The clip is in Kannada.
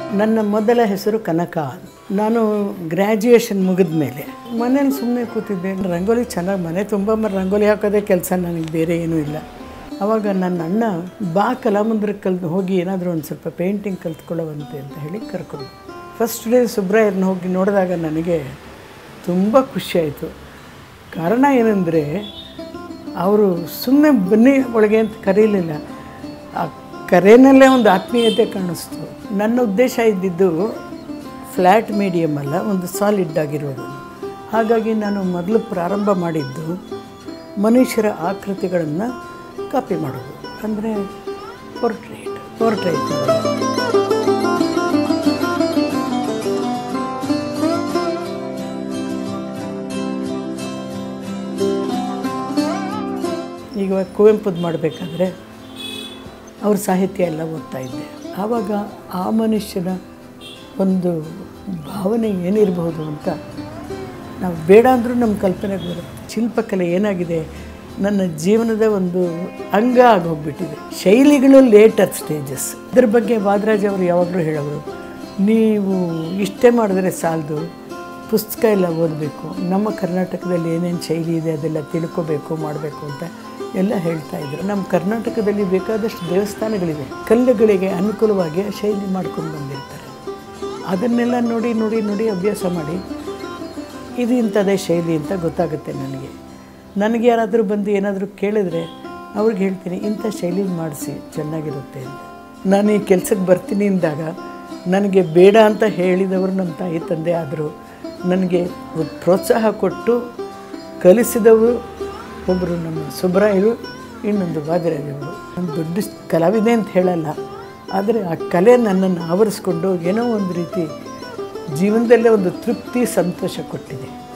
ನನ್ನ ಮೊದಲ ಹೆಸರು ಕನಕ ನಾನು ಗ್ರ್ಯಾಜುಯೇಷನ್ ಮುಗಿದ ಮೇಲೆ ಮನೇಲಿ ಸುಮ್ಮನೆ ಕೂತಿದ್ದೆ ರಂಗೋಲಿ ಚೆನ್ನಾಗಿ ಮನೆ ತುಂಬ ಮ- ರಂಗೋಲಿ ಹಾಕೋದೇ ಕೆಲಸ ನನಗೆ ಬೇರೆ ಏನೂ ಇಲ್ಲ ಆವಾಗ ನನ್ನ ಅಣ್ಣ ಬಾ ಕಲಾಮಂದಿರಕ್ಕೆ ಕಲ್ತು ಹೋಗಿ ಏನಾದರೂ ಒಂದು ಸ್ವಲ್ಪ ಪೇಂಟಿಂಗ್ ಕಲ್ತ್ಕೊಳ್ಳೋವಂತೆ ಅಂತ ಹೇಳಿ ಕರ್ಕೊಂಡು ಫಸ್ಟ್ ಡೇ ಸುಬ್ರಾಯರ್ನ ಹೋಗಿ ನೋಡಿದಾಗ ನನಗೆ ತುಂಬ ಖುಷಿಯಾಯಿತು ಕಾರಣ ಏನಂದರೆ ಅವರು ಸುಮ್ಮನೆ ಬನ್ನಿ ಒಳಗೆ ಅಂತ ಕರೀಲಿಲ್ಲ ಆ ಕರೆನಲ್ಲೇ ಒಂದು ಆತ್ಮೀಯತೆ ಕಾಣಿಸ್ತು ನನ್ನ ಉದ್ದೇಶ ಇದ್ದಿದ್ದು ಫ್ಲ್ಯಾಟ್ ಮೀಡಿಯಮ್ ಅಲ್ಲ ಒಂದು ಸಾಲಿಡ್ ಆಗಿರೋದು ಹಾಗಾಗಿ ನಾನು ಮೊದಲು ಪ್ರಾರಂಭ ಮಾಡಿದ್ದು ಮನುಷ್ಯರ ಆಕೃತಿಗಳನ್ನು ಕಾಪಿ ಮಾಡೋದು ಅಂದರೆ ಪೋರ್ಟ್ರೇಟ್ ಪೋರ್ಟ್ರೇಟ್ ಈಗ ಕುವೆಂಪುದು ಮಾಡಬೇಕಾದ್ರೆ ಅವ್ರ ಸಾಹಿತ್ಯ ಎಲ್ಲ ಓದ್ತಾ ಇದ್ದೆ ಆವಾಗ ಆ ಮನುಷ್ಯನ ಒಂದು ಭಾವನೆ ಏನಿರಬಹುದು ಅಂತ ನಾವು ಬೇಡ ಅಂದರೂ ನಮ್ಮ ಕಲ್ಪನೆಗೆ ಬರುತ್ತೆ ಶಿಲ್ಪಕಲೆ ಏನಾಗಿದೆ ನನ್ನ ಜೀವನದ ಒಂದು ಅಂಗ ಆಗೋಗ್ಬಿಟ್ಟಿದೆ ಶೈಲಿಗಳು ಲೇಟರ್ ಸ್ಟೇಜಸ್ ಇದ್ರ ಬಗ್ಗೆ ವಾದರಾಜ್ ಅವರು ಯಾವಾಗಲೂ ಹೇಳೋರು ನೀವು ಇಷ್ಟೇ ಮಾಡಿದ್ರೆ ಸಾಲದು ಪುಸ್ತಕ ಎಲ್ಲ ಓದಬೇಕು ನಮ್ಮ ಕರ್ನಾಟಕದಲ್ಲಿ ಏನೇನು ಶೈಲಿ ಇದೆ ಅದೆಲ್ಲ ತಿಳ್ಕೋಬೇಕು ಮಾಡಬೇಕು ಅಂತ ಎಲ್ಲ ಹೇಳ್ತಾ ಇದ್ರು ನಮ್ಮ ಕರ್ನಾಟಕದಲ್ಲಿ ಬೇಕಾದಷ್ಟು ದೇವಸ್ಥಾನಗಳಿವೆ ಕಲ್ಲುಗಳಿಗೆ ಅನುಕೂಲವಾಗಿ ಆ ಶೈಲಿ ಮಾಡ್ಕೊಂಡು ಬಂದಿರ್ತಾರೆ ಅದನ್ನೆಲ್ಲ ನೋಡಿ ನೋಡಿ ನೋಡಿ ಅಭ್ಯಾಸ ಮಾಡಿ ಇದು ಇಂಥದ್ದೇ ಶೈಲಿ ಅಂತ ಗೊತ್ತಾಗುತ್ತೆ ನನಗೆ ನನಗೆ ಯಾರಾದರೂ ಬಂದು ಏನಾದರೂ ಕೇಳಿದ್ರೆ ಅವ್ರಿಗೆ ಹೇಳ್ತೀನಿ ಇಂಥ ಶೈಲಿ ಮಾಡಿಸಿ ಚೆನ್ನಾಗಿರುತ್ತೆ ಅಂತ ನಾನು ಈ ಕೆಲಸಕ್ಕೆ ಬರ್ತೀನಿ ಅಂದಾಗ ನನಗೆ ಬೇಡ ಅಂತ ಹೇಳಿದವರು ನಮ್ಮ ತಾಯಿ ತಂದೆ ಆದರು ನನಗೆ ಒಂದು ಪ್ರೋತ್ಸಾಹ ಕೊಟ್ಟು ಕಲಿಸಿದವರು ಒಬ್ಬರು ನಮ್ಮ ಸುಬ್ರಾಯರು ಇನ್ನೊಂದು ವಾದಿರಾಜವರು ನಾನು ದೊಡ್ಡ ಕಲಾವಿದೆ ಅಂತ ಹೇಳಲ್ಲ ಆದರೆ ಆ ಕಲೆ ನನ್ನನ್ನು ಆವರಿಸ್ಕೊಂಡು ಏನೋ ಒಂದು ರೀತಿ ಜೀವನದಲ್ಲೇ ಒಂದು ತೃಪ್ತಿ ಸಂತೋಷ ಕೊಟ್ಟಿದೆ